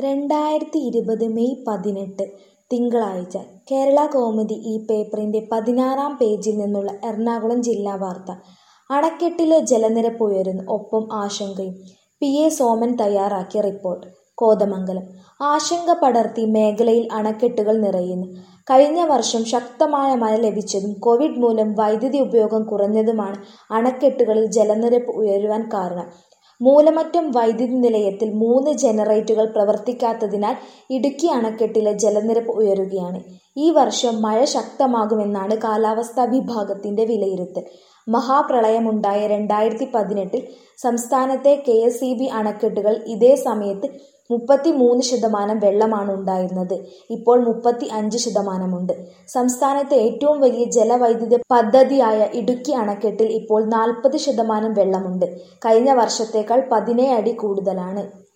രണ്ടായിരത്തി ഇരുപത് മെയ് പതിനെട്ട് തിങ്കളാഴ്ച കേരളകൗമുദി ഈ പേപ്പറിന്റെ പതിനാറാം പേജിൽ നിന്നുള്ള എറണാകുളം ജില്ലാ വാർത്ത അണക്കെട്ടിലെ ജലനിരപ്പ് ഉയരുന്നു ഒപ്പം ആശങ്കയും പി എ സോമൻ തയ്യാറാക്കിയ റിപ്പോർട്ട് കോതമംഗലം ആശങ്ക പടർത്തി മേഖലയിൽ അണക്കെട്ടുകൾ നിറയുന്നു കഴിഞ്ഞ വർഷം ശക്തമായ മഴ ലഭിച്ചതും കോവിഡ് മൂലം വൈദ്യുതി ഉപയോഗം കുറഞ്ഞതുമാണ് അണക്കെട്ടുകളിൽ ജലനിരപ്പ് ഉയരുവാൻ കാരണം മൂലമറ്റം വൈദ്യുതി നിലയത്തിൽ മൂന്ന് ജനറേറ്ററുകൾ പ്രവർത്തിക്കാത്തതിനാൽ ഇടുക്കി അണക്കെട്ടിലെ ജലനിരപ്പ് ഉയരുകയാണ് ഈ വർഷം മഴ ശക്തമാകുമെന്നാണ് കാലാവസ്ഥാ വിഭാഗത്തിന്റെ വിലയിരുത്തൽ മഹാപ്രളയമുണ്ടായ രണ്ടായിരത്തി പതിനെട്ടിൽ സംസ്ഥാനത്തെ കെ എസ് ഇ ബി അണക്കെട്ടുകൾ ഇതേ സമയത്ത് മുപ്പത്തിമൂന്ന് ശതമാനം വെള്ളമാണ് ഉണ്ടായിരുന്നത് ഇപ്പോൾ മുപ്പത്തി അഞ്ച് ശതമാനമുണ്ട് സംസ്ഥാനത്തെ ഏറ്റവും വലിയ ജലവൈദ്യുത പദ്ധതിയായ ഇടുക്കി അണക്കെട്ടിൽ ഇപ്പോൾ നാൽപ്പത് ശതമാനം വെള്ളമുണ്ട് കഴിഞ്ഞ വർഷത്തേക്കാൾ പതിനേഴ് അടി കൂടുതലാണ്